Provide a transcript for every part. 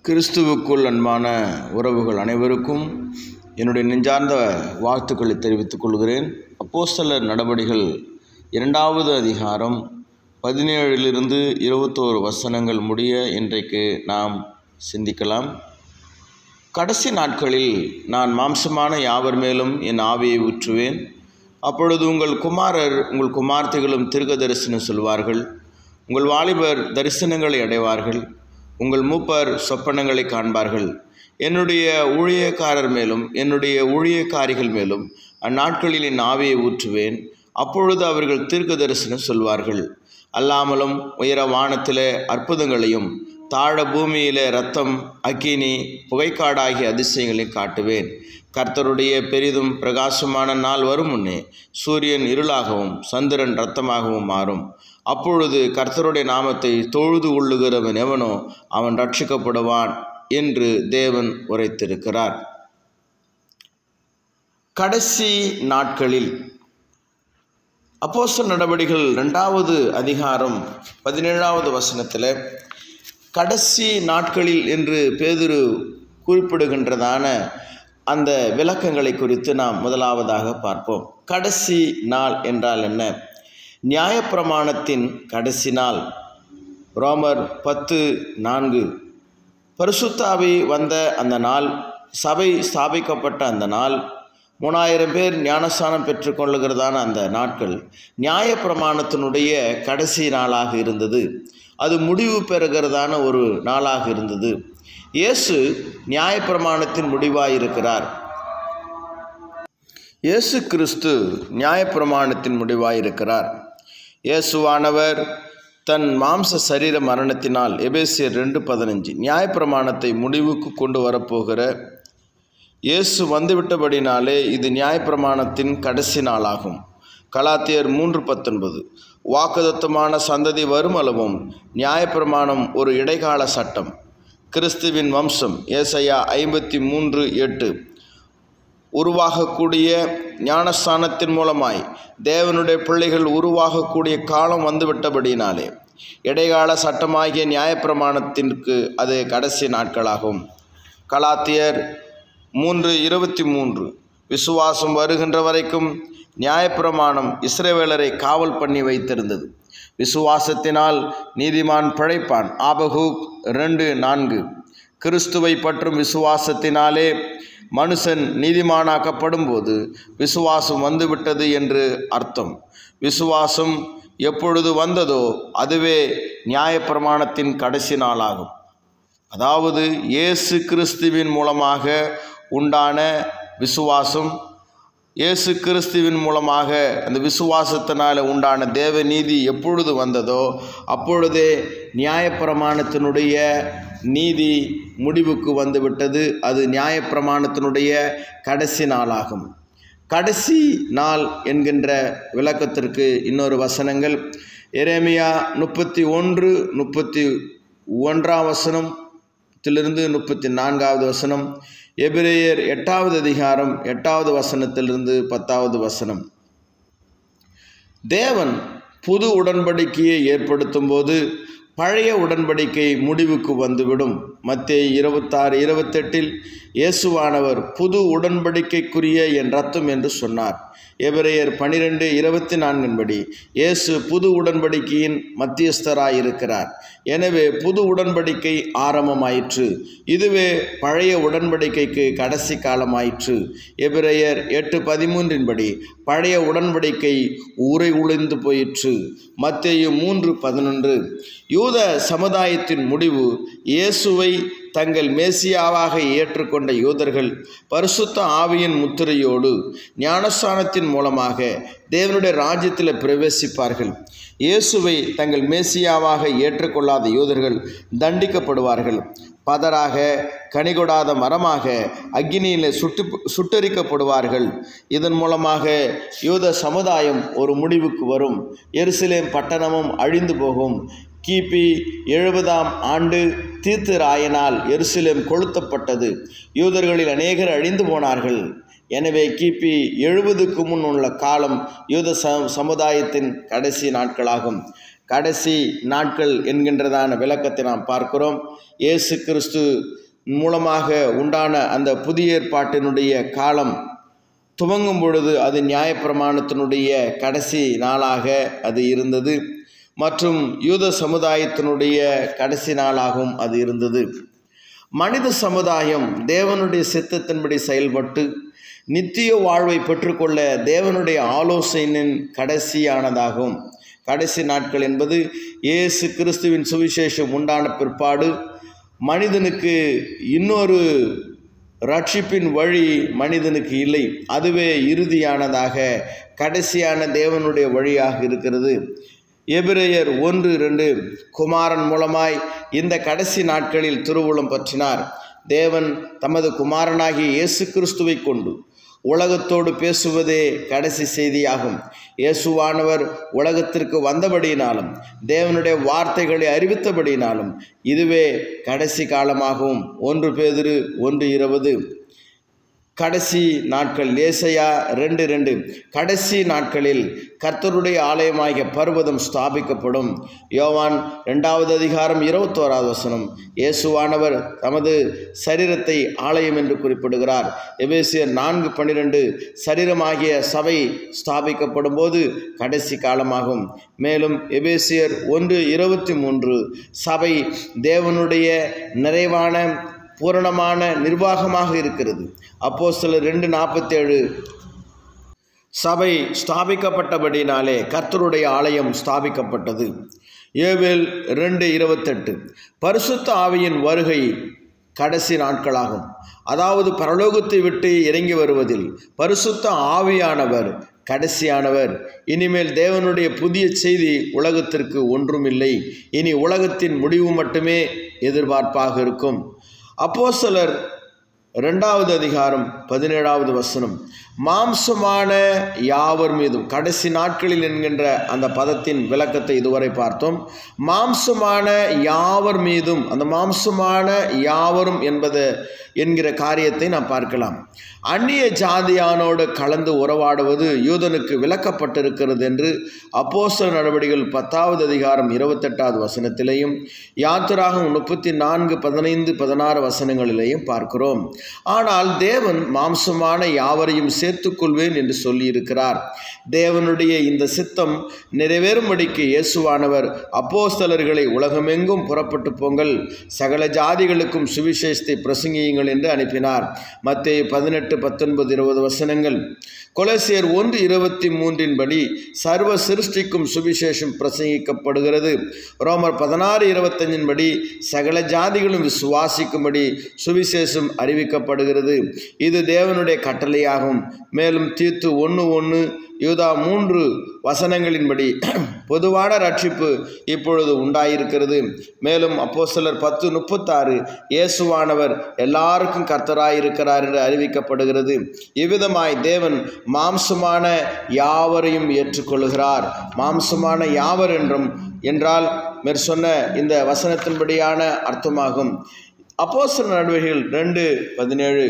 கிறிஸ்துவுக்குள் அன்பான உறவுகள் அனைவருக்கும் என்னுடைய நெஞ்சார்ந்த வாழ்த்துக்களை தெரிவித்துக் கொள்கிறேன் அப்போஸ்தலர் நடபடிகள் இரண்டாவது அதிகாரம் பதினேழிலிருந்து இருபத்தோரு வசனங்கள் முடிய இன்றைக்கு நாம் சிந்திக்கலாம் கடைசி நாட்களில் நான் மாம்சமான யாவர் மேலும் என் ஆவியை ஊற்றுவேன் அப்பொழுது உங்கள் குமாரர் உங்கள் குமார்த்திகளும் தீர்க்க தரிசனம் சொல்வார்கள் உங்கள் வாலிபர் தரிசனங்களை அடைவார்கள் உங்கள் மூப்பர் சொப்பனங்களை காண்பார்கள் என்னுடைய ஊழியக்காரர் மேலும் என்னுடைய ஊழியக்காரிகள் மேலும் அந்நாட்களில் என் ஆவியை ஊற்றுவேன் அப்பொழுது அவர்கள் தீர்க்க தரிசனம் சொல்வார்கள் அல்லாமலும் உயர வானத்திலே அற்புதங்களையும் தாழ பூமியிலே ரத்தம் அக்கினி புகைக்காடாகிய அதிசயங்களை காட்டுவேன் கர்த்தருடைய பெரிதும் பிரகாசமான நாள் வரும் முன்னே சூரியன் இருளாகவும் சந்திரன் இரத்தமாகவும் மாறும் அப்பொழுது கர்த்தருடைய நாமத்தை தொழுது கொள்ளுகிறவன் எவனோ அவன் ரட்சிக்கப்படுவான் என்று தேவன் உரைத்திருக்கிறார் கடைசி நாட்களில் அப்போஸ்தல நடவடிக்கைகள் ரெண்டாவது அதிகாரம் பதினேழாவது வசனத்தில் கடைசி நாட்களில் என்று பேதுரு குறிப்பிடுகின்றதான அந்த விளக்கங்களை குறித்து நாம் முதலாவதாக பார்ப்போம் கடைசி நாள் என்றால் என்ன நியாயப்பிரமாணத்தின் கடைசி நாள் ரோமர் பத்து நான்கு பரிசுத்தாவி வந்த அந்த நாள் சபை ஸ்தாபிக்கப்பட்ட அந்த நாள் மூணாயிரம் பேர் ஞானஸ்தானம் பெற்றுக்கொள்ளுகிறதான அந்த நாட்கள் நியாயப்பிரமாணத்தினுடைய கடைசி நாளாக இருந்தது அது முடிவு பெறுகிறதான ஒரு நாளாக இருந்தது இயேசு நியாயப்பிரமாணத்தின் முடிவாக இருக்கிறார் இயேசு கிறிஸ்து நியாயப்பிரமாணத்தின் முடிவாக இருக்கிறார் இயேசுவானவர் தன் மாம்ச சரீர மரணத்தினால் எபேசியர் ரெண்டு பதினஞ்சு நியாயப்பிரமாணத்தை முடிவுக்கு கொண்டு வரப்போகிற இயேசு வந்துவிட்டபடினாலே இது நியாயப்பிரமாணத்தின் கடைசி நாளாகும் கலாத்தியர் மூன்று பத்தொன்பது வாக்குதத்தமான சந்ததி வருமளவும் நியாயப்பிரமாணம் ஒரு இடைக்கால சட்டம் கிறிஸ்துவின் வம்சம் ஏசையா ஐம்பத்தி மூன்று எட்டு உருவாகக்கூடிய ஞானஸ்தானத்தின் மூலமாய் தேவனுடைய பிள்ளைகள் உருவாகக்கூடிய காலம் வந்துவிட்டபடினாலே இடைக்கால சட்டமாகிய நியாயப்பிரமாணத்திற்கு அது கடைசி நாட்களாகும் கலாத்தியர் மூன்று இருபத்தி மூன்று விசுவாசம் வருகின்ற வரைக்கும் நியாயப்பிரமாணம் இஸ்ரேவேலரை காவல் பண்ணி வைத்திருந்தது விசுவாசத்தினால் நீதிமான் பிழைப்பான் ஆபகூக் ரெண்டு நான்கு கிறிஸ்துவை பற்றும் விசுவாசத்தினாலே மனுஷன் நீதிமானாக்கப்படும் போது விசுவாசம் வந்துவிட்டது என்று அர்த்தம் விசுவாசம் எப்பொழுது வந்ததோ அதுவே நியாயப்பிரமாணத்தின் கடைசி நாளாகும் அதாவது இயேசு கிறிஸ்துவின் மூலமாக உண்டான விசுவாசம் இயேசு கிறிஸ்துவின் மூலமாக அந்த விசுவாசத்தினால் உண்டான தேவ நீதி எப்பொழுது வந்ததோ அப்பொழுதே நியாயப்பிரமாணத்தினுடைய நீதி முடிவுக்கு வந்துவிட்டது அது நியாயப்பிரமாணத்தினுடைய கடைசி நாளாகும் கடைசி நாள் என்கின்ற விளக்கத்திற்கு இன்னொரு வசனங்கள் எரேமியா முப்பத்தி ஒன்று முப்பத்தி ஒன்றாம் வசனம் த்திலிருந்து முப்பத்தி நான்காவது வசனம் எபிரேயர் எட்டாவது அதிகாரம் எட்டாவது வசனத்திலிருந்து பத்தாவது வசனம் தேவன் புது உடன்படிக்கையை ஏற்படுத்தும் போது பழைய உடன்படிக்கை முடிவுக்கு வந்துவிடும் மத்திய இருபத்தாறு இருபத்தெட்டில் இயேசுவானவர் புது உடன்படிக்கைக்குரிய என் ரத்தம் என்று சொன்னார் எபிரேயர் பனிரெண்டு இருபத்தி நான்கின்படி இயேசு புது உடன்படிக்கையின் மத்தியஸ்தராய் இருக்கிறார் எனவே புது உடன்படிக்கை ஆரம்பமாயிற்று இதுவே பழைய உடன்படிக்கைக்கு கடைசி காலமாயிற்று எபிரேயர் எட்டு பதிமூன்றின்படி பழைய உடன்படிக்கை உரை உழைந்து போயிற்று மத்தேயு மூன்று பதினொன்று யூத சமுதாயத்தின் முடிவு இயேசுவை தங்கள் மேசியாவாக ஏற்றுக்கொண்ட யூதர்கள் பரிசுத்த ஆவியின் முத்திரையோடு ஞானஸ்தானத்தின் மூலமாக தேவனுடைய ராஜ்யத்தில் பிரவேசிப்பார்கள் இயேசுவை தங்கள் மேசியாவாக ஏற்றுக்கொள்ளாத யூதர்கள் தண்டிக்கப்படுவார்கள் பதராக கனிகொடாத மரமாக அக்னியில் சுட்டு சுட்டரிக்கப்படுவார்கள் இதன் மூலமாக யூத சமுதாயம் ஒரு முடிவுக்கு வரும் எருசலேம் பட்டணமும் அழிந்து போகும் கிபி எழுபதாம் ஆண்டு தீர்த்து ராயனால் எருசலேம் கொளுத்தப்பட்டது யூதர்களில் அநேகர் அழிந்து போனார்கள் எனவே கிபி எழுபதுக்கு முன் உள்ள காலம் யூத ச சமுதாயத்தின் கடைசி நாட்களாகும் கடைசி நாட்கள் என்கின்றதான விளக்கத்தை நாம் பார்க்கிறோம் இயேசு கிறிஸ்து மூலமாக உண்டான அந்த புதிய ஏற்பாட்டினுடைய காலம் துவங்கும் பொழுது அது நியாயப்பிரமாணத்தினுடைய கடைசி நாளாக அது இருந்தது மற்றும் யூத சமுதாயத்தினுடைய கடைசி நாளாகவும் அது இருந்தது மனித சமுதாயம் தேவனுடைய சித்தத்தின்படி செயல்பட்டு நித்திய வாழ்வை பெற்றுக்கொள்ள தேவனுடைய ஆலோசனையின் கடைசியானதாகும் கடைசி நாட்கள் என்பது இயேசு கிறிஸ்துவின் சுவிசேஷம் உண்டான பிற்பாடு மனிதனுக்கு இன்னொரு ரட்சிப்பின் வழி மனிதனுக்கு இல்லை அதுவே இறுதியானதாக கடைசியான தேவனுடைய வழியாக இருக்கிறது எபிரேயர் ஒன்று இரண்டு குமாரன் மூலமாய் இந்த கடைசி நாட்களில் திருவுளம் பற்றினார் தேவன் தமது குமாரனாகிய இயேசு கிறிஸ்துவை கொண்டு உலகத்தோடு பேசுவதே கடைசி செய்தியாகும் இயேசுவானவர் உலகத்திற்கு வந்தபடியினாலும் தேவனுடைய வார்த்தைகளை அறிவித்தபடியினாலும் இதுவே கடைசி காலமாகவும் ஒன்று பேதிரு ஒன்று இருபது கடைசி நாட்கள் ஏசையா ரெண்டு ரெண்டு கடைசி நாட்களில் கர்த்தருடைய ஆலயமாகிய பர்வதம் ஸ்தாபிக்கப்படும் யோவான் ரெண்டாவது அதிகாரம் இருபத்தோராவது வசனம் இயேசுவானவர் தமது சரீரத்தை ஆலயம் என்று குறிப்பிடுகிறார் எபேசியர் நான்கு பன்னிரெண்டு சரீரமாகிய சபை ஸ்தாபிக்கப்படும் போது கடைசி காலமாகும் மேலும் எபேசியர் ஒன்று இருபத்தி மூன்று சபை தேவனுடைய நிறைவான பூரணமான நிர்வாகமாக இருக்கிறது அப்போ சில ரெண்டு நாற்பத்தேழு சபை ஸ்தாபிக்கப்பட்டபடினாலே கர்த்தருடைய ஆலயம் ஸ்தாபிக்கப்பட்டது ஏவேல் ரெண்டு இருபத்தெட்டு பரிசுத்த ஆவியின் வருகை கடைசி நாட்களாகும் அதாவது பரலோகத்தை விட்டு இறங்கி வருவதில் பரிசுத்த ஆவியானவர் கடைசியானவர் இனிமேல் தேவனுடைய புதிய செய்தி உலகத்திற்கு ஒன்றுமில்லை இனி உலகத்தின் முடிவு மட்டுமே எதிர்பார்ப்பாக இருக்கும் அப்போஸ்தலர் ரெண்டாவது அதிகாரம் பதினேழாவது வசனம் மாம்சமான யாவர் மீதும் கடைசி நாட்களில் என்கின்ற அந்த பதத்தின் விளக்கத்தை இதுவரை பார்த்தோம் மாம்சமான யாவர் மீதும் அந்த மாம்சமான யாவரும் என்பது என்கிற காரியத்தை நாம் பார்க்கலாம் அந்நிய ஜாதியானோடு கலந்து உறவாடுவது யூதனுக்கு விளக்கப்பட்டிருக்கிறது என்று அப்போஸ்தல நடவடிக்கைகள் பத்தாவது அதிகாரம் இருபத்தெட்டாவது வசனத்திலேயும் யாத்திராகம் முப்பத்தி நான்கு பதினைந்து பதினாறு வசனங்களிலேயும் பார்க்கிறோம் ஆனால் தேவன் மாம்சமான யாவரையும் சேர்த்துக்கொள்வேன் என்று சொல்லியிருக்கிறார் தேவனுடைய இந்த சித்தம் நிறைவேறும்படிக்கு இயேசுவானவர் அப்போஸ்தலர்களை உலகமெங்கும் புறப்பட்டு போங்கள் சகல ஜாதிகளுக்கும் சுவிசேஷத்தை பிரசங்கியுங்கள் என்று அனுப்பினார் மத்திய பதினெட்டு பத்தொன்பது இருபது வசனங்கள் கொலசியர் ஒன்று இருபத்தி மூன்றின்படி சர்வ சிருஷ்டிக்கும் சுவிசேஷம் பிரசங்கிக்கப்படுகிறது ரோமர் பதினாறு இருபத்தஞ்சின் படி சகல ஜாதிகளும் விசுவாசிக்கும்படி சுவிசேஷம் அறிவிக்கப்படுகிறது இது தேவனுடைய கட்டளையாகும் மேலும் தீர்த்து ஒன்று ஒன்று யூதா மூன்று வசனங்களின்படி பொதுவான ரட்சிப்பு இப்பொழுது உண்டாயிருக்கிறது மேலும் அப்போ சிலர் பத்து முப்பத்தாறு இயேசுவானவர் எல்லாருக்கும் கர்த்தராயிருக்கிறார் என்று அறிவிக்கப்படுகிறது இவ்விதமாய் தேவன் மாம்சமான யாவரையும் ஏற்றுக்கொள்கிறார் மாம்சமான யாவர் என்றும் என்றால் மேற் சொன்ன இந்த வசனத்தின்படியான அர்த்தமாகும் அப்போஸ்தலர் நடவடிக்கைகள் ரெண்டு பதினேழு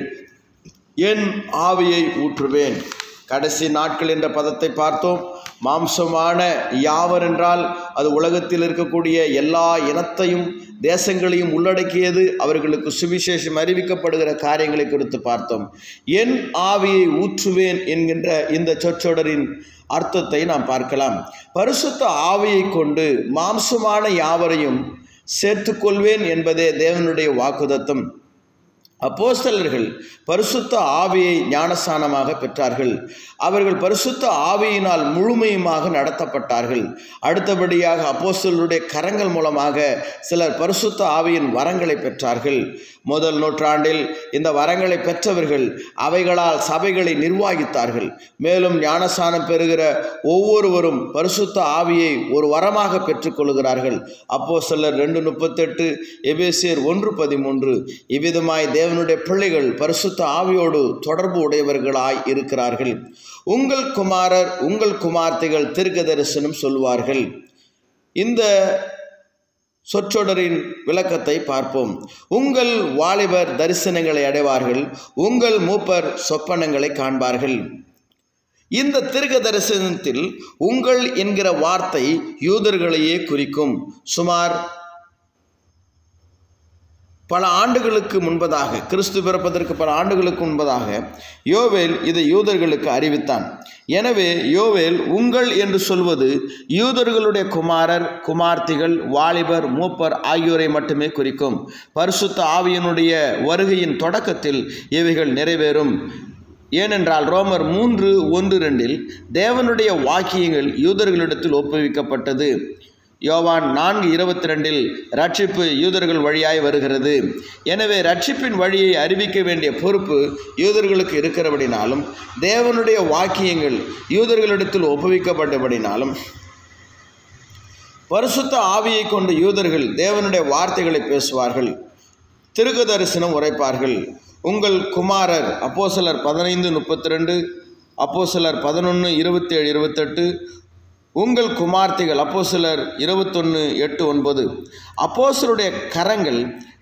என் ஆவியை ஊற்றுவேன் கடைசி நாட்கள் என்ற பதத்தை பார்த்தோம் மாம்சமான யாவர் என்றால் அது உலகத்தில் இருக்கக்கூடிய எல்லா இனத்தையும் தேசங்களையும் உள்ளடக்கியது அவர்களுக்கு சுவிசேஷம் அறிவிக்கப்படுகிற காரியங்களை குறித்து பார்த்தோம் என் ஆவியை ஊற்றுவேன் என்கின்ற இந்த சொற்றொடரின் அர்த்தத்தை நாம் பார்க்கலாம் பரிசுத்த ஆவியை கொண்டு மாம்சமான யாவரையும் சேர்த்துக்கொள்வேன் என்பதே தேவனுடைய வாக்குதத்தம் அப்போஸ்தலர்கள் பரிசுத்த ஆவியை ஞானஸ்தானமாக பெற்றார்கள் அவர்கள் பரிசுத்த ஆவியினால் முழுமையுமாக நடத்தப்பட்டார்கள் அடுத்தபடியாக அப்போஸ்தலருடைய கரங்கள் மூலமாக சிலர் பரிசுத்த ஆவியின் வரங்களை பெற்றார்கள் முதல் நூற்றாண்டில் இந்த வரங்களை பெற்றவர்கள் அவைகளால் சபைகளை நிர்வாகித்தார்கள் மேலும் ஞானஸ்தானம் பெறுகிற ஒவ்வொருவரும் பரிசுத்த ஆவியை ஒரு வரமாக பெற்றுக்கொள்கிறார்கள் அப்போ சிலர் ரெண்டு முப்பத்தெட்டு எபேசியர் ஒன்று பதிமூன்று இவ்விதமாய் தேவனுடைய பிள்ளைகள் பரிசுத்த ஆவியோடு தொடர்பு உடையவர்களாய் இருக்கிறார்கள் உங்கள் குமாரர் உங்கள் குமார்த்தைகள் தீர்க்க தரிசனம் சொல்வார்கள் இந்த சொற்றொடரின் விளக்கத்தை பார்ப்போம் உங்கள் வாலிபர் தரிசனங்களை அடைவார்கள் உங்கள் மூப்பர் சொப்பனங்களை காண்பார்கள் இந்த தீர்க்க தரிசனத்தில் உங்கள் என்கிற வார்த்தை யூதர்களையே குறிக்கும் சுமார் பல ஆண்டுகளுக்கு முன்பதாக கிறிஸ்து பிறப்பதற்கு பல ஆண்டுகளுக்கு முன்பதாக யோவேல் இதை யூதர்களுக்கு அறிவித்தான் எனவே யோவேல் உங்கள் என்று சொல்வது யூதர்களுடைய குமாரர் குமார்த்திகள் வாலிபர் மூப்பர் ஆகியோரை மட்டுமே குறிக்கும் பரிசுத்த ஆவியனுடைய வருகையின் தொடக்கத்தில் இவைகள் நிறைவேறும் ஏனென்றால் ரோமர் மூன்று ஒன்று ரெண்டில் தேவனுடைய வாக்கியங்கள் யூதர்களிடத்தில் ஒப்புவிக்கப்பட்டது யோவான் நான்கு இருபத்தி ரெண்டில் ரட்சிப்பு யூதர்கள் வழியாய் வருகிறது எனவே ரட்சிப்பின் வழியை அறிவிக்க வேண்டிய பொறுப்பு யூதர்களுக்கு இருக்கிறபடினாலும் தேவனுடைய வாக்கியங்கள் யூதர்களிடத்தில் ஒப்புவிக்கப்பட்டபடினாலும் பரிசுத்த ஆவியை கொண்டு யூதர்கள் தேவனுடைய வார்த்தைகளை பேசுவார்கள் திருக்க தரிசனம் உரைப்பார்கள் உங்கள் குமாரர் அப்போசலர் பதினைந்து முப்பத்தி ரெண்டு அப்போசலர் பதினொன்று இருபத்தேழு இருபத்தெட்டு உங்கள் குமார்த்திகள் அப்போசலர் இருபத்தொன்று எட்டு ஒன்பது அப்போசலுடைய கரங்கள்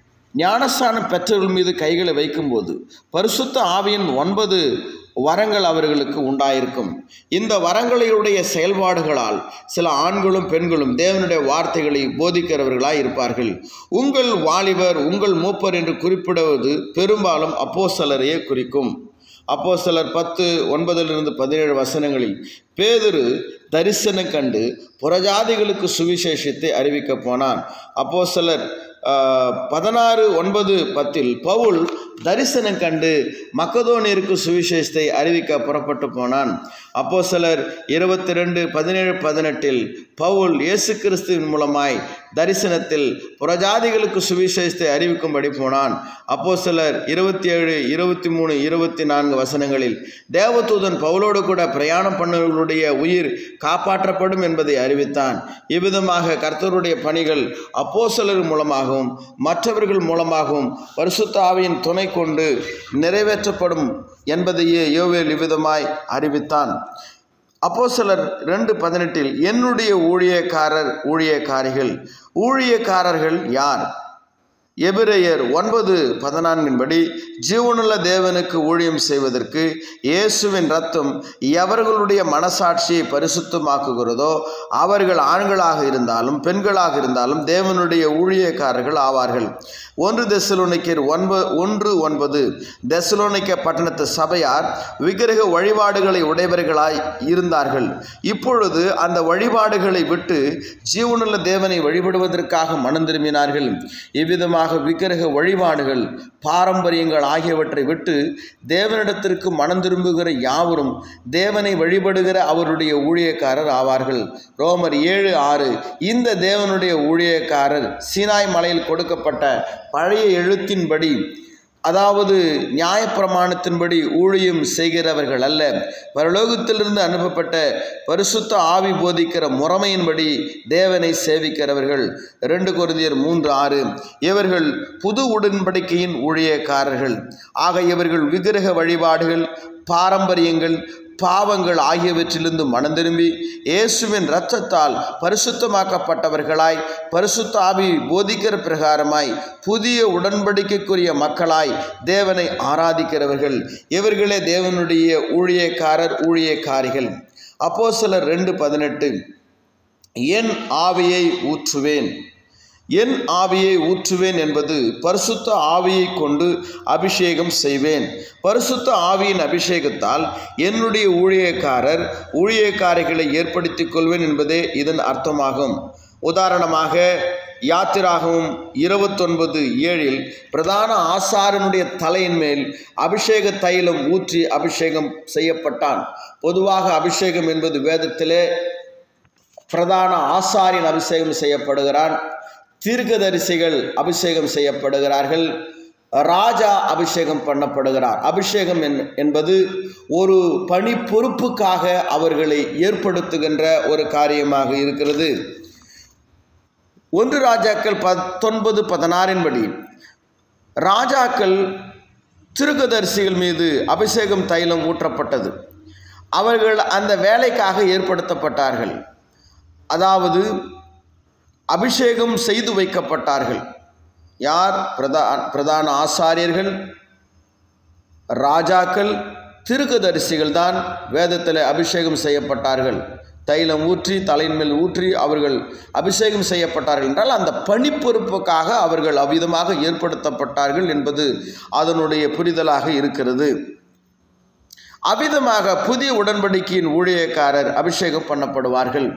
ஞானஸ்தானம் பெற்றவர்கள் மீது கைகளை வைக்கும்போது பரிசுத்த ஆவியின் ஒன்பது வரங்கள் அவர்களுக்கு உண்டாயிருக்கும் இந்த வரங்களுடைய செயல்பாடுகளால் சில ஆண்களும் பெண்களும் தேவனுடைய வார்த்தைகளை போதிக்கிறவர்களாய் இருப்பார்கள் உங்கள் வாலிபர் உங்கள் மூப்பர் என்று குறிப்பிடுவது பெரும்பாலும் அப்போஸ்தலரையே குறிக்கும் அப்போஸ்தலர் பத்து ஒன்பதிலிருந்து பதினேழு வசனங்களில் பேதுரு தரிசனம் கண்டு புறஜாதிகளுக்கு சுவிசேஷத்தை அறிவிக்கப் போனான் அப்போஸ்தலர் ஆஹ், பதினாறு ஒன்பது பத்தில் பவுல் தரிசனம் கண்டு மக்கதோனியருக்கு சுவிசேஷத்தை அறிவிக்க புறப்பட்டு போனான் அப்போ சிலர் இருபத்தி ரெண்டு பதினேழு பதினெட்டில் பவுல் இயேசு கிறிஸ்துவின் மூலமாய் தரிசனத்தில் புறஜாதிகளுக்கு சுவிசேஷத்தை அறிவிக்கும்படி போனான் அப்போ சிலர் இருபத்தி ஏழு இருபத்தி மூணு இருபத்தி நான்கு வசனங்களில் தேவதூதன் பவுலோடு கூட பிரயாணம் பண்ணவர்களுடைய உயிர் காப்பாற்றப்படும் என்பதை அறிவித்தான் இவ்விதமாக கர்த்தருடைய பணிகள் அப்போஸ்தலர் மூலமாகவும் மற்றவர்கள் மூலமாகவும் பரிசுத்த ஆவியின் துணை கொண்டு நிறைவேற்றப்படும் என்பதையே யோவேல் இவ்விதமாய் அறிவித்தான் அப்போஸ்தலர் ரெண்டு பதினெட்டில் என்னுடைய ஊழியக்காரர் ஊழியக்காரிகள் ஊழியக்காரர்கள் யார் எபிரேயர் ஒன்பது பதினான்கின்படி ஜீவனுள்ள தேவனுக்கு ஊழியம் செய்வதற்கு இயேசுவின் ரத்தம் எவர்களுடைய மனசாட்சியை பரிசுத்தமாக்குகிறதோ அவர்கள் ஆண்களாக இருந்தாலும் பெண்களாக இருந்தாலும் தேவனுடைய ஊழியக்காரர்கள் ஆவார்கள் ஒன்று தெசலோனிக்கர் ஒன்ப ஒன்று ஒன்பது தெசலோனிக்க பட்டணத்து சபையார் விக்கிரக வழிபாடுகளை உடையவர்களாய் இருந்தார்கள் இப்பொழுது அந்த வழிபாடுகளை விட்டு ஜீவனுள்ள தேவனை வழிபடுவதற்காக மனம் திரும்பினார்கள் இவ்விதமாக விக்கிரக வழிபாடுகள் பாரம்பரியங்கள் ஆகியவற்றை விட்டு தேவனிடத்திற்கு மனம் திரும்புகிற யாவரும் தேவனை வழிபடுகிற அவருடைய ஊழியக்காரர் ஆவார்கள் ரோமர் ஏழு ஆறு இந்த தேவனுடைய ஊழியக்காரர் சீனாய் மலையில் கொடுக்கப்பட்ட பழைய எழுத்தின்படி அதாவது நியாயப்பிரமாணத்தின்படி ஊழியம் செய்கிறவர்கள் அல்ல பரலோகத்திலிருந்து அனுப்பப்பட்ட பரிசுத்த ஆவி போதிக்கிற முறைமையின்படி தேவனை சேவிக்கிறவர்கள் ரெண்டு கொரிந்தியர் மூன்று ஆறு இவர்கள் புது உடன்படிக்கையின் ஊழியக்காரர்கள் ஆக இவர்கள் விக்கிரக வழிபாடுகள் பாரம்பரியங்கள் பாவங்கள் ஆகியவற்றிலிருந்து மனம் திரும்பி இயேசுவின் இரத்தத்தால் பரிசுத்தமாக்கப்பட்டவர்களாய் பரிசுத்த ஆவி போதிக்கிற பிரகாரமாய் புதிய உடன்படிக்கைக்குரிய மக்களாய் தேவனை ஆராதிக்கிறவர்கள் இவர்களே தேவனுடைய ஊழியக்காரர் ஊழியக்காரிகள் அப்போ சிலர் ரெண்டு பதினெட்டு என் ஆவியை ஊற்றுவேன் என் ஆவியை ஊற்றுவேன் என்பது பரிசுத்த ஆவியை கொண்டு அபிஷேகம் செய்வேன் பரிசுத்த ஆவியின் அபிஷேகத்தால் என்னுடைய ஊழியக்காரர் ஊழியக்காரிகளை ஏற்படுத்திக் கொள்வேன் என்பதே இதன் அர்த்தமாகும் உதாரணமாக யாத்திராகவும் இருபத்தொன்பது ஏழில் பிரதான ஆசாரனுடைய தலையின் மேல் அபிஷேக தைலம் ஊற்றி அபிஷேகம் செய்யப்பட்டான் பொதுவாக அபிஷேகம் என்பது வேதத்திலே பிரதான ஆசாரியன் அபிஷேகம் செய்யப்படுகிறான் தீர்க்கதரிசிகள் அபிஷேகம் செய்யப்படுகிறார்கள் ராஜா அபிஷேகம் பண்ணப்படுகிறார் அபிஷேகம் என்- என்பது ஒரு பணி பொறுப்புக்காக அவர்களை ஏற்படுத்துகின்ற ஒரு காரியமாக இருக்கிறது ஒன்று ராஜாக்கள் பத்தொன்பது பதினாறின்படி ராஜாக்கள் திருக்கதரிசிகள் மீது அபிஷேகம் தைலம் ஊற்றப்பட்டது அவர்கள் அந்த வேலைக்காக ஏற்படுத்தப்பட்டார்கள் அதாவது அபிஷேகம் செய்து வைக்கப்பட்டார்கள் யார் பிரதா பிரதான ஆசாரியர்கள் ராஜாக்கள் திருக்கதரிசிகள் தான் வேதத்தில் அபிஷேகம் செய்யப்பட்டார்கள் தைலம் ஊற்றி தலையின் மேல் ஊற்றி அவர்கள் அபிஷேகம் செய்யப்பட்டார்கள் என்றால் அந்த பணிப்பொறுப்புக்காக அவர்கள் அவ்விதமாக ஏற்படுத்தப்பட்டார்கள் என்பது அதனுடைய புரிதலாக இருக்கிறது அவ்விதமாக புதிய உடன்படிக்கையின் ஊழியக்காரர் அபிஷேகம் பண்ணப்படுவார்கள்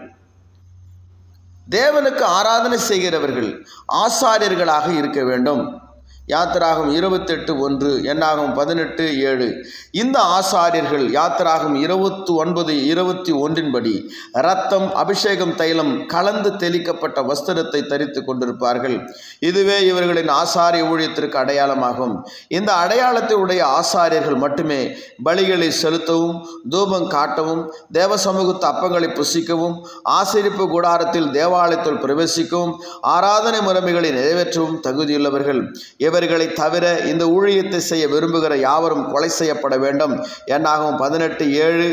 தேவனுக்கு ஆராதனை செய்கிறவர்கள் ஆசாரியர்களாக இருக்க வேண்டும் யாத்திராகும் இருபத்தெட்டு ஒன்று என்னாகும் பதினெட்டு ஏழு இந்த ஆசாரியர்கள் யாத்திராகும் இருபத்தி ஒன்பது இருபத்தி ஒன்றின்படி இரத்தம் அபிஷேகம் தைலம் கலந்து தெளிக்கப்பட்ட வஸ்திரத்தை தரித்து கொண்டிருப்பார்கள் இதுவே இவர்களின் ஆசாரிய ஊழியத்திற்கு அடையாளமாகும் இந்த அடையாளத்தை உடைய ஆசாரியர்கள் மட்டுமே பலிகளை செலுத்தவும் தூபம் காட்டவும் தேவ சமூகத்து அப்பங்களை புசிக்கவும் ஆசிரிப்பு கூடாரத்தில் தேவாலயத்தில் பிரவேசிக்கவும் ஆராதனை முறைமைகளை நிறைவேற்றவும் தகுதியுள்ளவர்கள் இவர்களை தவிர இந்த ஊழியத்தை செய்ய விரும்புகிற யாவரும் கொலை செய்யப்பட வேண்டும் என்னாகும் பதினெட்டு ஏழு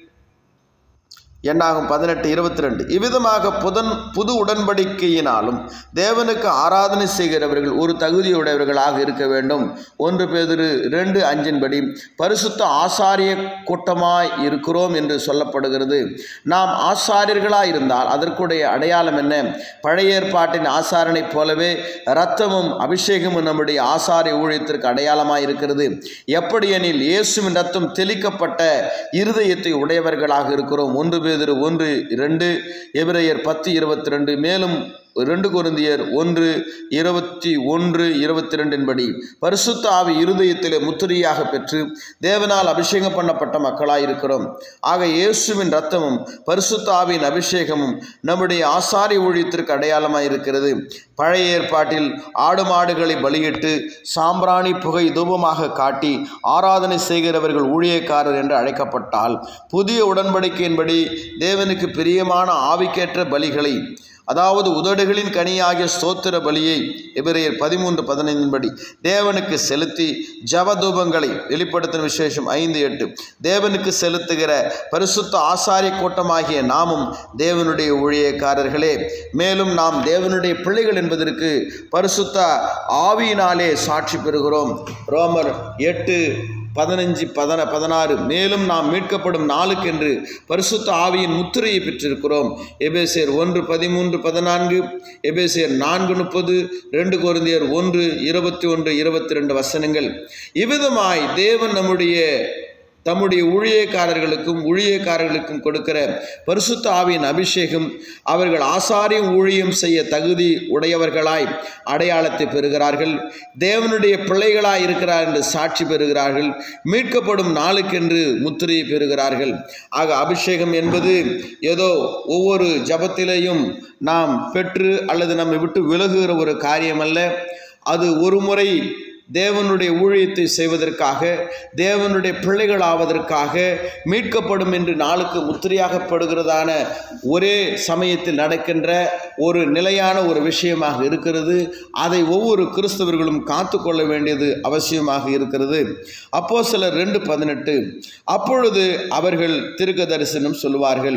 என்னாகும் பதினெட்டு இருபத்தி ரெண்டு இவ்விதமாக புதன் புது உடன்படிக்கையினாலும் தேவனுக்கு ஆராதனை செய்கிறவர்கள் ஒரு தகுதியுடையவர்களாக இருக்க வேண்டும் ஒன்று பேதிரு ரெண்டு அஞ்சின்படி பரிசுத்த ஆசாரிய கூட்டமாய் இருக்கிறோம் என்று சொல்லப்படுகிறது நாம் ஆசாரியர்களாய் இருந்தால் அதற்குடைய அடையாளம் என்ன பழைய ஏற்பாட்டின் ஆசாரனைப் போலவே இரத்தமும் அபிஷேகமும் நம்முடைய ஆசாரிய ஊழியத்திற்கு அடையாளமாய் இருக்கிறது எப்படியெனில் இயேசுவின் ரத்தம் தெளிக்கப்பட்ட இருதயத்தை உடையவர்களாக இருக்கிறோம் ஒன்று பேதிரு ஒன்று ரெண்டு எபிரேயர் பத்து இருபத்தி ரெண்டு மேலும் ரெண்டு கொருந்தியர் ஒன்று இருபத்தி ஒன்று இருபத்தி ரெண்டின்படி பரிசுத்த ஆவி இருதயத்திலே முத்திரையாக பெற்று தேவனால் அபிஷேகம் பண்ணப்பட்ட மக்களாயிருக்கிறோம் ஆக இயேசுவின் ரத்தமும் பரிசுத்த ஆவியின் அபிஷேகமும் நம்முடைய ஆசாரிய ஊழியத்திற்கு அடையாளமாக இருக்கிறது பழைய ஏற்பாட்டில் ஆடு மாடுகளை பலியிட்டு சாம்பிராணி புகை தூபமாக காட்டி ஆராதனை செய்கிறவர்கள் ஊழியக்காரர் என்று அழைக்கப்பட்டால் புதிய உடன்படிக்கையின்படி தேவனுக்கு பிரியமான ஆவிக்கேற்ற பலிகளை அதாவது உதடுகளின் கனியாகிய ஸ்தோத்திர பலியை எபிரேயர் பதிமூன்று பதினைந்தின்படி தேவனுக்கு செலுத்தி ஜபதூபங்களை வெளிப்படுத்தும் விசேஷம் ஐந்து எட்டு தேவனுக்கு செலுத்துகிற பரிசுத்த ஆசாரிய கூட்டமாகிய நாமும் தேவனுடைய ஊழியக்காரர்களே மேலும் நாம் தேவனுடைய பிள்ளைகள் என்பதற்கு பரிசுத்த ஆவியினாலே சாட்சி பெறுகிறோம் ரோமர் எட்டு பதினஞ்சு பதன பதினாறு மேலும் நாம் மீட்கப்படும் நாளுக்கென்று பரிசுத்த ஆவியின் முத்திரையை பெற்றிருக்கிறோம் எபேசியர் ஒன்று பதிமூன்று பதினான்கு எபேசியர் நான்கு முப்பது ரெண்டு குருந்தியர் ஒன்று இருபத்தி ஒன்று இருபத்தி ரெண்டு வசனங்கள் இவ்விதமாய் தேவன் நம்முடைய தம்முடைய ஊழியக்காரர்களுக்கும் ஊழியக்காரர்களுக்கும் கொடுக்கிற பரிசுத்த ஆவியின் அபிஷேகம் அவர்கள் ஆசாரியம் ஊழியம் செய்ய தகுதி உடையவர்களாய் அடையாளத்தை பெறுகிறார்கள் தேவனுடைய பிள்ளைகளாய் இருக்கிறார் என்று சாட்சி பெறுகிறார்கள் மீட்கப்படும் நாளுக்கென்று முத்திரையை பெறுகிறார்கள் ஆக அபிஷேகம் என்பது ஏதோ ஒவ்வொரு ஜபத்திலேயும் நாம் பெற்று அல்லது நம்மை விட்டு விலகுகிற ஒரு காரியம் அல்ல அது ஒரு முறை தேவனுடைய ஊழியத்தை செய்வதற்காக தேவனுடைய பிள்ளைகள் ஆவதற்காக மீட்கப்படும் என்று நாளுக்கு முத்திரையாகப்படுகிறதான ஒரே சமயத்தில் நடக்கின்ற ஒரு நிலையான ஒரு விஷயமாக இருக்கிறது அதை ஒவ்வொரு கிறிஸ்தவர்களும் காத்து கொள்ள வேண்டியது அவசியமாக இருக்கிறது அப்போ சிலர் ரெண்டு பதினெட்டு அப்பொழுது அவர்கள் திருக்க தரிசனம் சொல்லுவார்கள்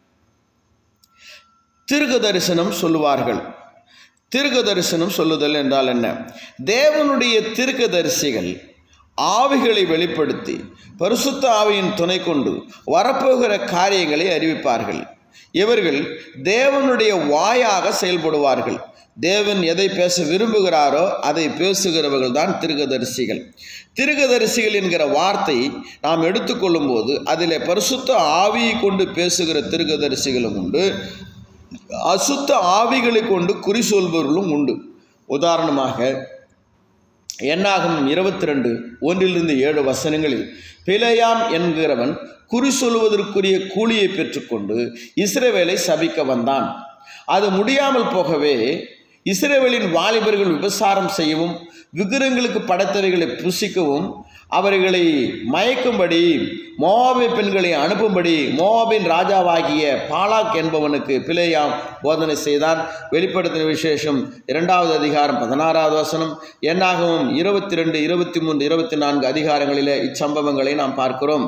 திருக்க தரிசனம் சொல்லுவார்கள் திருக்க தரிசனம் சொல்லுதல் என்றால் என்ன தேவனுடைய திருக்க தரிசிகள் ஆவிகளை வெளிப்படுத்தி பரிசுத்த ஆவியின் துணை கொண்டு வரப்போகிற காரியங்களை அறிவிப்பார்கள் இவர்கள் தேவனுடைய வாயாக செயல்படுவார்கள் தேவன் எதை பேச விரும்புகிறாரோ அதை பேசுகிறவர்கள் தான் திருகதரிசிகள் திருகதரிசிகள் என்கிற வார்த்தை நாம் எடுத்துக்கொள்ளும் போது அதில் பரிசுத்த ஆவியை கொண்டு பேசுகிற திருகதரிசிகளும் உண்டு அசுத்த ஆவிகளை கொண்டு குறி சொல்பவர்களும் உண்டு உதாரணமாக என்னாகும் இருபத்தி ரெண்டு ஒன்றிலிருந்து ஏழு வசனங்களில் பிழையாம் என்கிறவன் குறி சொல்வதற்குரிய கூலியை பெற்றுக்கொண்டு இஸ்ரவேலை சபிக்க வந்தான் அது முடியாமல் போகவே இஸ்ரவேலின் வாலிபர்கள் விபசாரம் செய்யவும் விக்கிரங்களுக்கு படைத்தவைகளை புசிக்கவும் அவர்களை மயக்கும்படி மோவாபி பெண்களை அனுப்பும்படி மோவாபின் ராஜாவாகிய பாலாக் என்பவனுக்கு பிழையாம் போதனை செய்தான் வெளிப்படுத்தின விசேஷம் இரண்டாவது அதிகாரம் பதினாறாவது வசனம் என்னாகவும் இருபத்தி ரெண்டு இருபத்தி மூன்று இருபத்தி நான்கு அதிகாரங்களிலே இச்சம்பவங்களை நாம் பார்க்கிறோம்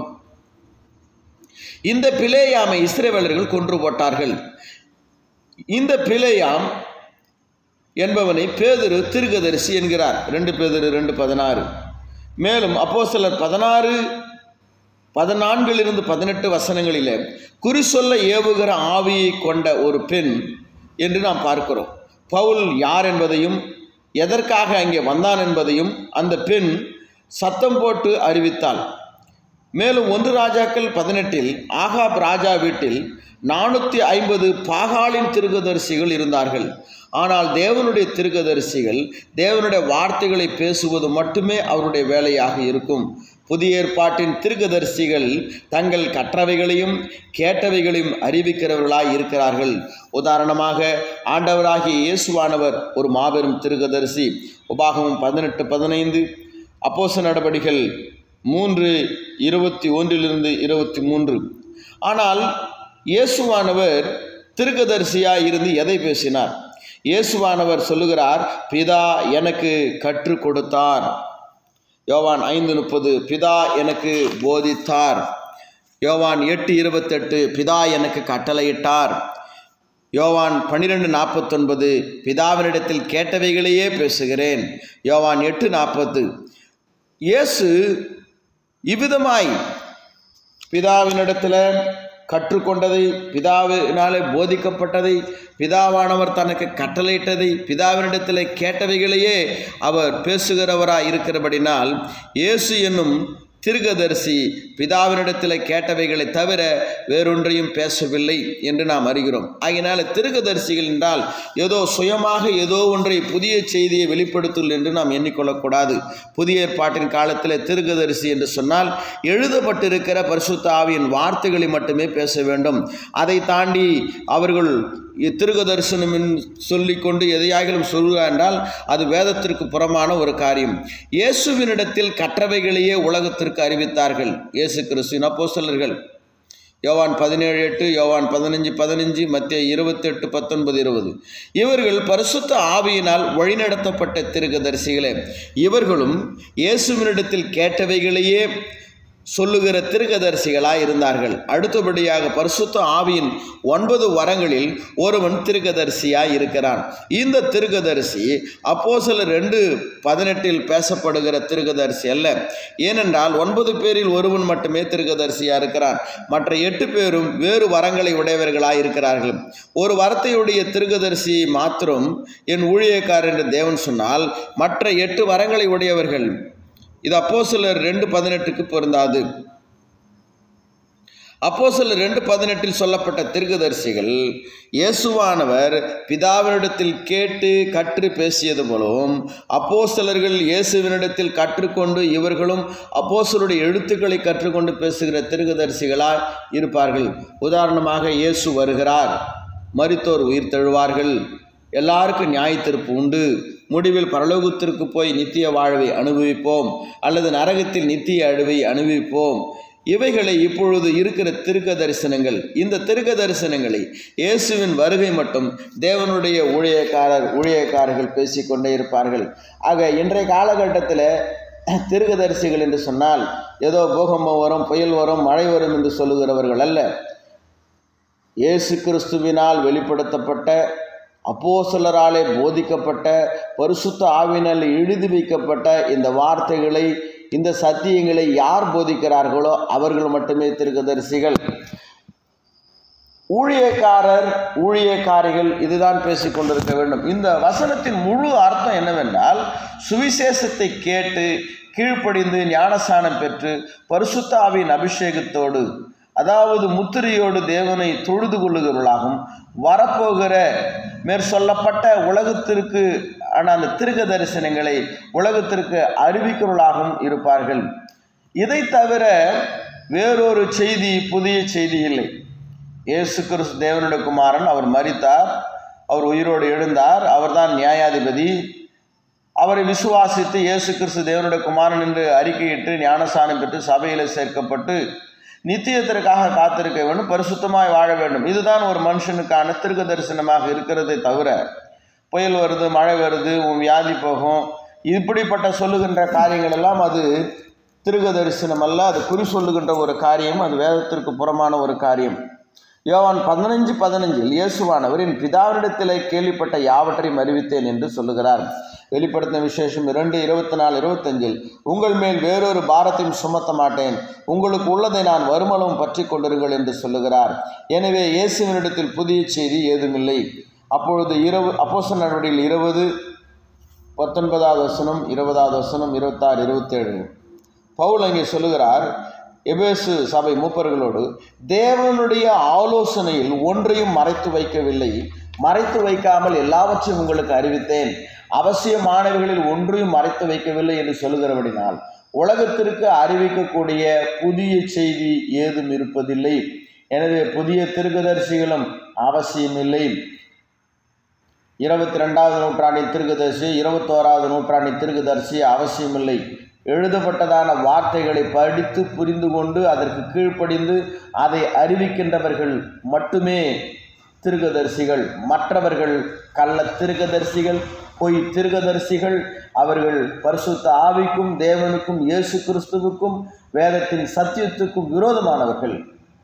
இந்த பிளேயாமை இஸ்ரேவேலர்கள் கொன்று போட்டார்கள் இந்த பிளேயாம் என்பவனை பேதுரு திருகதரிசி என்கிறார் ரெண்டு பேதுரு ரெண்டு பதினாறு மேலும் அப்போ சிலர் பதினாறு பதினான்கிலிருந்து பதினெட்டு வசனங்களிலே குறி சொல்ல ஏவுகிற ஆவியை கொண்ட ஒரு பெண் என்று நாம் பார்க்கிறோம் பவுல் யார் என்பதையும் எதற்காக அங்கே வந்தான் என்பதையும் அந்த பெண் சத்தம் போட்டு அறிவித்தாள் மேலும் ஒன்று ராஜாக்கள் பதினெட்டில் ஆகாப் ராஜா வீட்டில் நானூற்றி ஐம்பது பாகாலின் திருகதரிசிகள் இருந்தார்கள் ஆனால் தேவனுடைய திருகதரிசிகள் தேவனுடைய வார்த்தைகளை பேசுவது மட்டுமே அவருடைய வேலையாக இருக்கும் புதிய ஏற்பாட்டின் திருகதரிசிகள் தங்கள் கற்றவைகளையும் கேட்டவைகளையும் அறிவிக்கிறவர்களாய் இருக்கிறார்கள் உதாரணமாக ஆண்டவராகிய இயேசுவானவர் ஒரு மாபெரும் திருகதரிசி உபாகமும் பதினெட்டு பதினைந்து அப்போச நடவடிகள் மூன்று இருபத்தி ஒன்றிலிருந்து இருபத்தி மூன்று ஆனால் இயேசுவானவர் திருக்கதரிசியாய் இருந்து எதை பேசினார் இயேசுவானவர் சொல்லுகிறார் பிதா எனக்கு கற்றுக் கொடுத்தார் யோவான் ஐந்து முப்பது பிதா எனக்கு போதித்தார் யோவான் எட்டு இருபத்தெட்டு பிதா எனக்கு கட்டளையிட்டார் யோவான் பன்னிரெண்டு நாற்பத்தொன்பது பிதாவினிடத்தில் கேட்டவைகளையே பேசுகிறேன் யோவான் எட்டு நாற்பது இயேசு இவ்விதமாய் பிதாவினிடத்தில் கற்றுக்கொண்டதை பிதாவினாலே போதிக்கப்பட்டதை பிதாவானவர் தனக்கு கட்டளையிட்டதை பிதாவினிடத்தில் கேட்டவைகளையே அவர் பேசுகிறவராய் இருக்கிறபடினால் இயேசு என்னும் திருகதரிசி பிதாவினிடத்தில் கேட்டவைகளை தவிர வேறொன்றையும் பேசவில்லை என்று நாம் அறிகிறோம் ஆகையினால திருகதரிசிகள் என்றால் ஏதோ சுயமாக ஏதோ ஒன்றை புதிய செய்தியை வெளிப்படுத்துள் என்று நாம் எண்ணிக்கொள்ளக்கூடாது புதிய ஏற்பாட்டின் காலத்தில் திருகதரிசி என்று சொன்னால் எழுதப்பட்டிருக்கிற பரிசுத்த ஆவியின் வார்த்தைகளை மட்டுமே பேச வேண்டும் அதை தாண்டி அவர்கள் திருக தரிசனம் சொல்லிக்கொண்டு எதையாகிலும் சொல்கிறார் என்றால் அது வேதத்திற்கு புறமான ஒரு காரியம் இயேசுவினிடத்தில் கற்றவைகளையே உலகத்திற்கு அறிவித்தார்கள் இயேசு கிறிஸ்துவின் அப்போஸ்தலர்கள் யோவான் பதினேழு எட்டு யோவான் பதினஞ்சு பதினஞ்சு மத்திய இருபத்தெட்டு பத்தொன்பது இருபது இவர்கள் பரிசுத்த ஆவியினால் வழிநடத்தப்பட்ட திருகதரிசிகளே இவர்களும் இயேசுவினிடத்தில் கேட்டவைகளையே சொல்லுகிற திருக்கதரிசிகளாய் இருந்தார்கள் அடுத்தபடியாக பரிசுத்த ஆவியின் ஒன்பது வரங்களில் ஒருவன் திருக்கதரிசியாய் இருக்கிறான் இந்த திருக்கதரிசி அப்போ சில ரெண்டு பதினெட்டில் பேசப்படுகிற திருக்கதரிசி அல்ல ஏனென்றால் ஒன்பது பேரில் ஒருவன் மட்டுமே திருக்கதரிசியாக இருக்கிறான் மற்ற எட்டு பேரும் வேறு வரங்களை உடையவர்களாய் இருக்கிறார்கள் ஒரு வரத்தையுடைய திருக்கதரிசி மாத்திரம் என் ஊழியக்காரர் என்று தேவன் சொன்னால் மற்ற எட்டு வரங்களை உடையவர்கள் இது அப்போ சிலர் ரெண்டு பதினெட்டுக்கு பொருந்தாது அப்போ சிலர் ரெண்டு பதினெட்டில் சொல்லப்பட்ட திருகதரிசிகள் இயேசுவானவர் பிதாவினிடத்தில் கேட்டு கற்று பேசியது போலவும் அப்போ சிலர்கள் இயேசுவினிடத்தில் கற்றுக்கொண்டு இவர்களும் அப்போ சிலருடைய எழுத்துக்களை கற்றுக்கொண்டு பேசுகிற திருகதரிசிகளாய் இருப்பார்கள் உதாரணமாக இயேசு வருகிறார் மரித்தோர் உயிர் தழுவார்கள் எல்லாருக்கும் நியாயத்திருப்பு உண்டு முடிவில் பரலோகத்திற்கு போய் நித்திய வாழ்வை அனுபவிப்போம் அல்லது நரகத்தில் நித்திய அழிவை அனுபவிப்போம் இவைகளை இப்பொழுது இருக்கிற திருக்க தரிசனங்கள் இந்த திருக்க தரிசனங்களை இயேசுவின் வருகை மட்டும் தேவனுடைய ஊழியக்காரர் ஊழியக்காரர்கள் பேசிக்கொண்டே இருப்பார்கள் ஆக இன்றைய காலகட்டத்தில் திருக்கதரிசிகள் என்று சொன்னால் ஏதோ பூகம்பம் வரும் புயல் வரும் மழை வரும் என்று சொல்லுகிறவர்கள் அல்ல இயேசு கிறிஸ்துவினால் வெளிப்படுத்தப்பட்ட அப்போசலராலே போதிக்கப்பட்ட பரிசுத்த ஆவினால் எழுதி வைக்கப்பட்ட இந்த வார்த்தைகளை இந்த சத்தியங்களை யார் போதிக்கிறார்களோ அவர்கள் மட்டுமே திருக்கதரிசிகள் ஊழியக்காரர் ஊழியக்காரிகள் இதுதான் பேசிக் கொண்டிருக்க வேண்டும் இந்த வசனத்தின் முழு அர்த்தம் என்னவென்றால் சுவிசேஷத்தை கேட்டு கீழ்ப்படிந்து ஞானஸ்தானம் பெற்று பரிசுத்தாவின் அபிஷேகத்தோடு அதாவது முத்திரையோடு தேவனை தொழுது கொள்ளுகிறவர்களாகவும் வரப்போகிற மேற்சொல்லப்பட்ட உலகத்திற்கு ஆன அந்த திருக்க தரிசனங்களை உலகத்திற்கு அறிவிக்கிறவர்களாகவும் இருப்பார்கள் இதை தவிர வேறொரு செய்தி புதிய செய்தி இல்லை இயேசு கிறிஸ்து தேவனுடைய குமாரன் அவர் மரித்தார் அவர் உயிரோடு எழுந்தார் அவர்தான் நியாயாதிபதி அவரை விசுவாசித்து இயேசு கிறிஸ்து தேவனுடைய குமாரன் என்று அறிக்கையிட்டு ஞானஸ்தானம் பெற்று சபையில் சேர்க்கப்பட்டு நித்தியத்திற்காக காத்திருக்க வேண்டும் பரிசுத்தமாய் வாழ வேண்டும் இதுதான் ஒரு மனுஷனுக்கான திருக்க தரிசனமாக இருக்கிறதை தவிர புயல் வருது மழை வருது உன் வியாதி போகும் இப்படிப்பட்ட சொல்லுகின்ற காரியங்கள் எல்லாம் அது திருக தரிசனம் அல்ல அது குறி சொல்லுகின்ற ஒரு காரியம் அது வேதத்திற்கு புறமான ஒரு காரியம் யோவான் பதினஞ்சு பதினஞ்சில் இயேசுவானவர் என் பிதாவினிடத்தில் கேள்விப்பட்ட யாவற்றையும் அறிவித்தேன் என்று சொல்லுகிறார் வெளிப்படுத்தின விசேஷம் இரண்டு இருபத்தி நாலு இருபத்தஞ்சில் உங்கள் மேல் வேறொரு பாரத்தையும் சுமத்த மாட்டேன் உங்களுக்கு உள்ளதை நான் வருமளவும் பற்றி கொண்டிருங்கள் என்று சொல்லுகிறார் எனவே இயேசுவினிடத்தில் புதிய செய்தி ஏதுமில்லை அப்பொழுது இரவு அப்போச நடவடிக்கையில் இருபது பத்தொன்பதாவது வசனம் இருபதாவது வசனம் இருபத்தாறு இருபத்தேழு பவுல் அங்கே சொல்லுகிறார் எபேசு சபை மூப்பர்களோடு தேவனுடைய ஆலோசனையில் ஒன்றையும் மறைத்து வைக்கவில்லை மறைத்து வைக்காமல் எல்லாவற்றையும் உங்களுக்கு அறிவித்தேன் அவசியமானவைகளில் ஒன்றையும் மறைத்து வைக்கவில்லை என்று சொல்லுகிறபடினால் உலகத்திற்கு அறிவிக்கக்கூடிய புதிய செய்தி ஏதும் இருப்பதில்லை எனவே புதிய திருக்கதரிசிகளும் அவசியமில்லை இருபத்தி ரெண்டாவது நூற்றாண்டின் திருக்குதரிசி இருபத்தோராவது நூற்றாண்டின் திருக்குதரிசி அவசியமில்லை எழுதப்பட்டதான வார்த்தைகளை படித்து புரிந்து கொண்டு அதற்கு கீழ்ப்படிந்து அதை அறிவிக்கின்றவர்கள் மட்டுமே திருக்கதரிசிகள் மற்றவர்கள் கள்ள திருக்கதரிசிகள் பொய் திருக்கதரிசிகள் அவர்கள் பரிசுத்த ஆவிக்கும் தேவனுக்கும் இயேசு கிறிஸ்துவுக்கும் வேதத்தின் சத்தியத்துக்கும் விரோதமானவர்கள்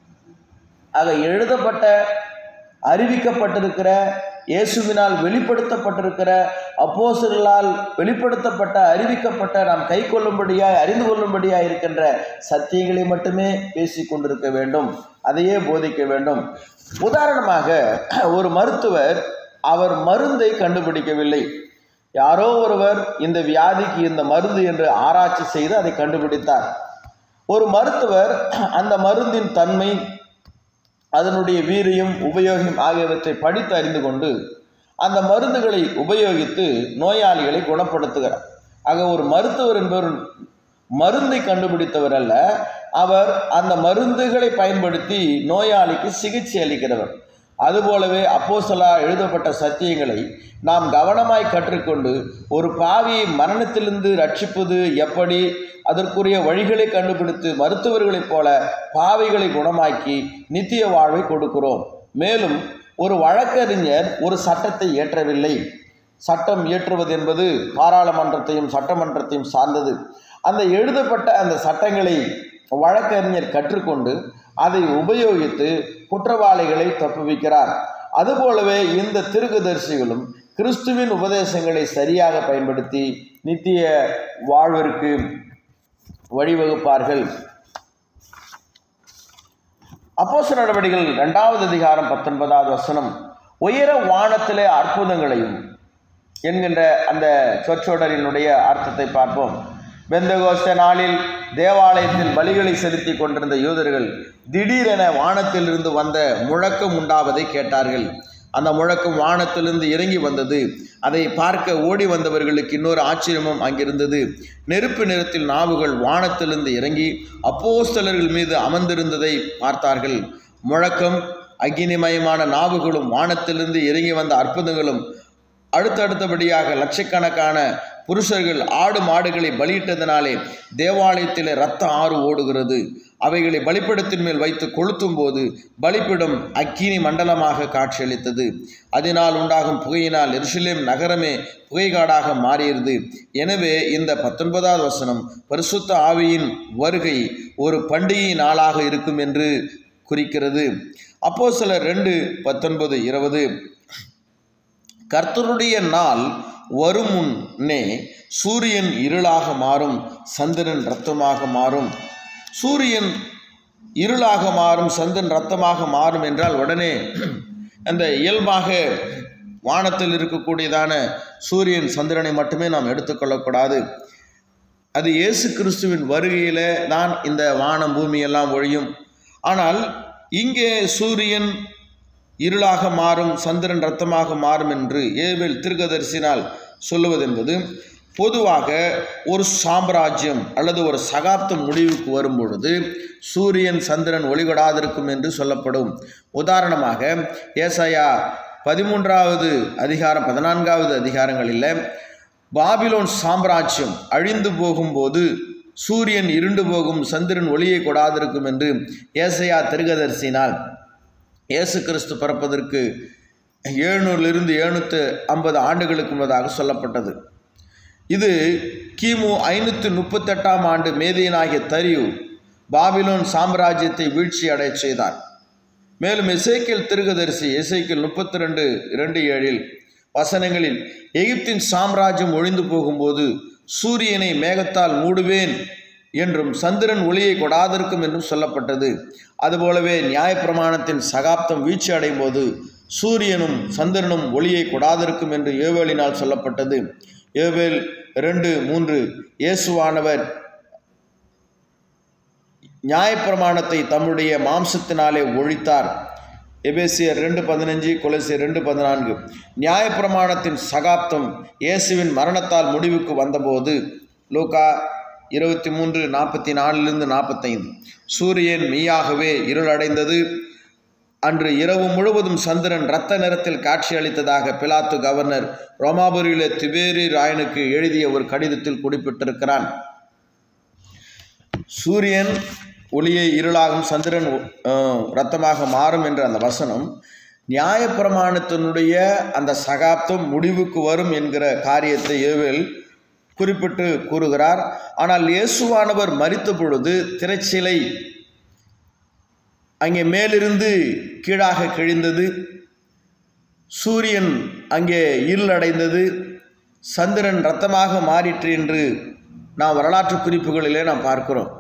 ஆக எழுதப்பட்ட அறிவிக்கப்பட்டிருக்கிற இயேசுவினால் வெளிப்படுத்தப்பட்டிருக்கிற அப்போசர்களால் வெளிப்படுத்தப்பட்ட அறிவிக்கப்பட்ட நாம் கை கொள்ளும்படியாய் அறிந்து கொள்ளும்படியாய் இருக்கின்ற சத்தியங்களை மட்டுமே பேசிக் கொண்டிருக்க வேண்டும் அதையே போதிக்க வேண்டும் உதாரணமாக ஒரு மருத்துவர் அவர் மருந்தை கண்டுபிடிக்கவில்லை யாரோ ஒருவர் இந்த வியாதிக்கு இந்த மருந்து என்று ஆராய்ச்சி செய்து அதை கண்டுபிடித்தார் ஒரு மருத்துவர் அந்த மருந்தின் தன்மை அதனுடைய வீரியம் உபயோகம் ஆகியவற்றை படித்து அறிந்து கொண்டு அந்த மருந்துகளை உபயோகித்து நோயாளிகளை குணப்படுத்துகிறார் ஆக ஒரு மருத்துவர் என்பவர் மருந்தை கண்டுபிடித்தவர் அல்ல அவர் அந்த மருந்துகளை பயன்படுத்தி நோயாளிக்கு சிகிச்சை அளிக்கிறவர் அதுபோலவே அப்போஸ்தலா எழுதப்பட்ட சத்தியங்களை நாம் கவனமாய் கற்றுக்கொண்டு ஒரு பாவியை மரணத்திலிருந்து ரட்சிப்பது எப்படி அதற்குரிய வழிகளை கண்டுபிடித்து மருத்துவர்களைப் போல பாவிகளை குணமாக்கி நித்திய வாழ்வை கொடுக்கிறோம் மேலும் ஒரு வழக்கறிஞர் ஒரு சட்டத்தை இயற்றவில்லை சட்டம் இயற்றுவது என்பது பாராளுமன்றத்தையும் சட்டமன்றத்தையும் சார்ந்தது அந்த எழுதப்பட்ட அந்த சட்டங்களை வழக்கறிஞர் கற்றுக்கொண்டு அதை உபயோகித்து குற்றவாளிகளை தப்புவிக்கிறார் அதுபோலவே இந்த திருக்குதரிசிகளும் கிறிஸ்துவின் உபதேசங்களை சரியாக பயன்படுத்தி நித்திய வாழ்விற்கு வழிவகுப்பார்கள் அப்போச நடவடிக்கைகள் இரண்டாவது அதிகாரம் பத்தொன்பதாவது வசனம் உயர வானத்திலே அற்புதங்களையும் என்கின்ற அந்த சொற்றொடரினுடைய அர்த்தத்தை பார்ப்போம் பெந்தகோஸ்த நாளில் தேவாலயத்தில் பலிகளை செலுத்தி கொண்டிருந்த யூதர்கள் திடீரென வானத்திலிருந்து வந்த முழக்கம் உண்டாவதை கேட்டார்கள் அந்த முழக்கம் வானத்திலிருந்து இறங்கி வந்தது அதை பார்க்க ஓடி வந்தவர்களுக்கு இன்னொரு ஆச்சரியமும் அங்கிருந்தது நெருப்பு நிறத்தில் நாவுகள் வானத்திலிருந்து இறங்கி அப்போஸ்தலர்கள் மீது அமர்ந்திருந்ததை பார்த்தார்கள் முழக்கம் அக்னிமயமான நாவுகளும் வானத்திலிருந்து இறங்கி வந்த அற்புதங்களும் அடுத்தடுத்தபடியாக லட்சக்கணக்கான புருஷர்கள் ஆடு மாடுகளை பலியிட்டதனாலே தேவாலயத்தில் இரத்த ஆறு ஓடுகிறது அவைகளை பலிப்பிடத்தின் மேல் வைத்து கொளுத்தும் போது பலிப்பிடம் அக்கினி மண்டலமாக காட்சியளித்தது அதனால் உண்டாகும் புகையினால் எருசலேம் நகரமே புகைகாடாக மாறியது எனவே இந்த பத்தொன்பதாவது வசனம் பரிசுத்த ஆவியின் வருகை ஒரு பண்டிகை நாளாக இருக்கும் என்று குறிக்கிறது அப்போ சில ரெண்டு பத்தொன்பது இருபது கர்த்தருடைய நாள் வரும் முன்னே சூரியன் இருளாக மாறும் சந்திரன் இரத்தமாக மாறும் சூரியன் இருளாக மாறும் சந்திரன் இரத்தமாக மாறும் என்றால் உடனே அந்த இயல்பாக வானத்தில் இருக்கக்கூடியதான சூரியன் சந்திரனை மட்டுமே நாம் எடுத்துக்கொள்ளக்கூடாது அது இயேசு கிறிஸ்துவின் வருகையில் தான் இந்த வானம் பூமி எல்லாம் ஒழியும் ஆனால் இங்கே சூரியன் இருளாக மாறும் சந்திரன் ரத்தமாக மாறும் என்று ஏவேல் திருகதரிசினால் சொல்லுவது என்பது பொதுவாக ஒரு சாம்ராஜ்யம் அல்லது ஒரு சகாப்தம் முடிவுக்கு வரும் பொழுது சூரியன் சந்திரன் ஒளிகொடாதிருக்கும் என்று சொல்லப்படும் உதாரணமாக ஏசாயா பதிமூன்றாவது அதிகாரம் பதினான்காவது அதிகாரங்களில் பாபிலோன் சாம்ராஜ்யம் அழிந்து போகும்போது சூரியன் இருண்டு போகும் சந்திரன் ஒளியை கொடாதிருக்கும் என்று ஏசையா திருகதரிசினால் இயேசு கிறிஸ்து பிறப்பதற்கு எழுநூறிலிருந்து எழுநூற்று ஐம்பது ஆண்டுகளுக்கு முன்னதாக சொல்லப்பட்டது இது கிமு ஐநூற்றி முப்பத்தெட்டாம் ஆண்டு மேதியனாகிய தரியு பாபிலோன் சாம்ராஜ்யத்தை வீழ்ச்சி அடையச் செய்தார் மேலும் எசேக்கியல் திருகதரிசி எசேக்கியல் முப்பத்தி ரெண்டு இரண்டு ஏழில் வசனங்களில் எகிப்தின் சாம்ராஜ்யம் ஒழிந்து போகும்போது சூரியனை மேகத்தால் மூடுவேன் என்றும் சந்திரன் ஒளியை கொடாதிருக்கும் என்றும் சொல்லப்பட்டது அதுபோலவே நியாயப்பிரமாணத்தின் சகாப்தம் வீழ்ச்சி அடையும் போது சூரியனும் சந்திரனும் ஒளியை கொடாதிருக்கும் என்று ஏவேலினால் சொல்லப்பட்டது ஏவேல் ரெண்டு மூன்று இயேசுவானவர் நியாயப்பிரமாணத்தை தம்முடைய மாம்சத்தினாலே ஒழித்தார் எபேசியர் ரெண்டு பதினஞ்சு கொலசியர் ரெண்டு பதினான்கு நியாயப்பிரமாணத்தின் சகாப்தம் இயேசுவின் மரணத்தால் முடிவுக்கு வந்தபோது லூகா இருபத்தி மூன்று நாற்பத்தி நாலிலிருந்து நாற்பத்தைந்து சூரியன் மெய்யாகவே இருளடைந்தது அன்று இரவு முழுவதும் சந்திரன் இரத்த நிறத்தில் காட்சியளித்ததாக பிலாத்து கவர்னர் ரோமாபுரியில திபேரி ராயனுக்கு எழுதிய ஒரு கடிதத்தில் குறிப்பிட்டிருக்கிறான் சூரியன் ஒளியை இருளாகும் சந்திரன் அஹ், இரத்தமாக மாறும் என்ற அந்த வசனம் நியாயப்பிரமாணத்தினுடைய அந்த சகாப்தம் முடிவுக்கு வரும் என்கிற காரியத்தை ஏவேல் குறிப்பிட்டு கூறுகிறார் ஆனால் இயேசுவானவர் மரித்த பொழுது திரைச்சிலை அங்கே மேலிருந்து கீழாக கிழிந்தது சூரியன் அங்கே இருளடைந்தது சந்திரன் இரத்தமாக மாறிற்று என்று நாம் வரலாற்று குறிப்புகளிலே நாம் பார்க்கிறோம்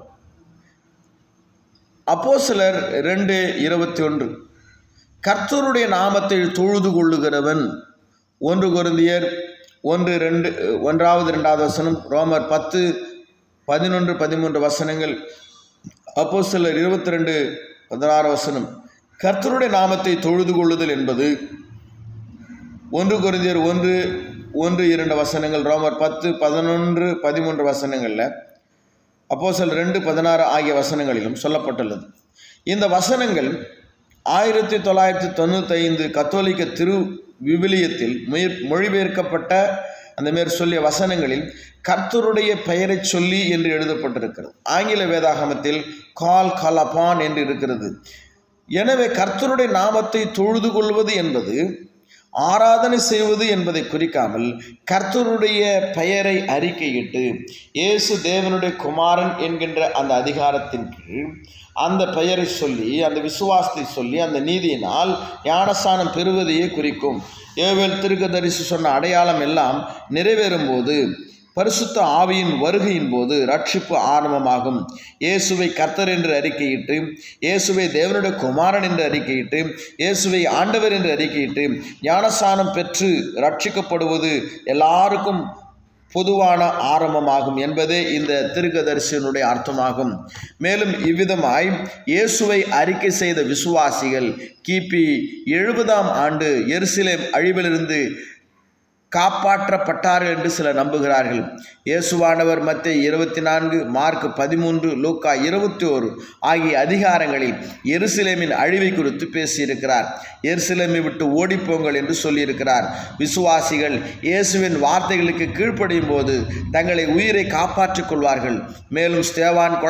அப்போஸ்தலர் ரெண்டு இருபத்தி ஒன்று கர்த்தருடைய நாமத்தை தொழுது கொள்ளுகிறவன் ஒன்று கொருந்தியர் ஒன்று ரெண்டு ஒன்றாவது ரெண்டாவது வசனம் ரோமர் பத்து பதினொன்று பதிமூன்று வசனங்கள் அப்போஸ்தலர் இருபத்தி ரெண்டு பதினாறு வசனம் கர்த்தருடைய நாமத்தை தொழுது கொள்ளுதல் என்பது ஒன்று கொரிந்தியர் ஒன்று ஒன்று இரண்டு வசனங்கள் ரோமர் பத்து பதினொன்று பதிமூன்று வசனங்களில் அப்போஸ்தலர் ரெண்டு பதினாறு ஆகிய வசனங்களிலும் சொல்லப்பட்டுள்ளது இந்த வசனங்கள் ஆயிரத்தி தொள்ளாயிரத்தி தொண்ணூத்தைந்து கத்தோலிக்க திரு விவிலியத்தில் மொழி மொழிபெயர்க்கப்பட்ட அந்த மாரி சொல்லிய வசனங்களில் கர்த்தருடைய பெயரைச் சொல்லி என்று எழுதப்பட்டிருக்கிறது ஆங்கில வேதாகமத்தில் கால் கலபான் என்று இருக்கிறது எனவே கர்த்தருடைய நாமத்தை தொழுது கொள்வது என்பது ஆராதனை செய்வது என்பதை குறிக்காமல் கர்த்தருடைய பெயரை அறிக்கையிட்டு இயேசு தேவனுடைய குமாரன் என்கின்ற அந்த அதிகாரத்தின் கீழ் அந்த பெயரை சொல்லி அந்த விசுவாசத்தை சொல்லி அந்த நீதியினால் ஞானஸ்தானம் பெறுவதையே குறிக்கும் ஏவேல் திருக்கதரிசி சொன்ன அடையாளம் எல்லாம் நிறைவேறும்போது பரிசுத்த ஆவியின் வருகையின் போது ரட்சிப்பு ஆரம்பமாகும் இயேசுவை கர்த்தர் என்று அறிக்கையிட்டு இயேசுவை தேவனுடைய குமாரன் என்று அறிக்கையிட்டு இயேசுவை ஆண்டவர் என்று அறிக்கையிட்டு ஞானஸ்தானம் பெற்று ரட்சிக்கப்படுவது எல்லாருக்கும் பொதுவான ஆரம்பமாகும் என்பதே இந்த திருக்கதரிசனுடைய அர்த்தமாகும் மேலும் இவ்விதமாய் இயேசுவை அறிக்கை செய்த விசுவாசிகள் கிபி எழுபதாம் ஆண்டு எருசலேம் அழிவிலிருந்து காப்பாற்றப்பட்டார்கள் என்று சிலர் நம்புகிறார்கள் இயேசுவானவர் மத்திய இருபத்தி நான்கு மார்க் பதிமூன்று லூக்கா இருபத்தி ஓரு ஆகிய அதிகாரங்களில் எருசலேமின் அழிவை குறித்து பேசியிருக்கிறார் எருசலேமை விட்டு ஓடிப்போங்கள் என்று சொல்லியிருக்கிறார் விசுவாசிகள் இயேசுவின் வார்த்தைகளுக்கு கீழ்ப்படியும் போது தங்களை உயிரை காப்பாற்றிக் கொள்வார்கள் மேலும் ஸ்தேவான்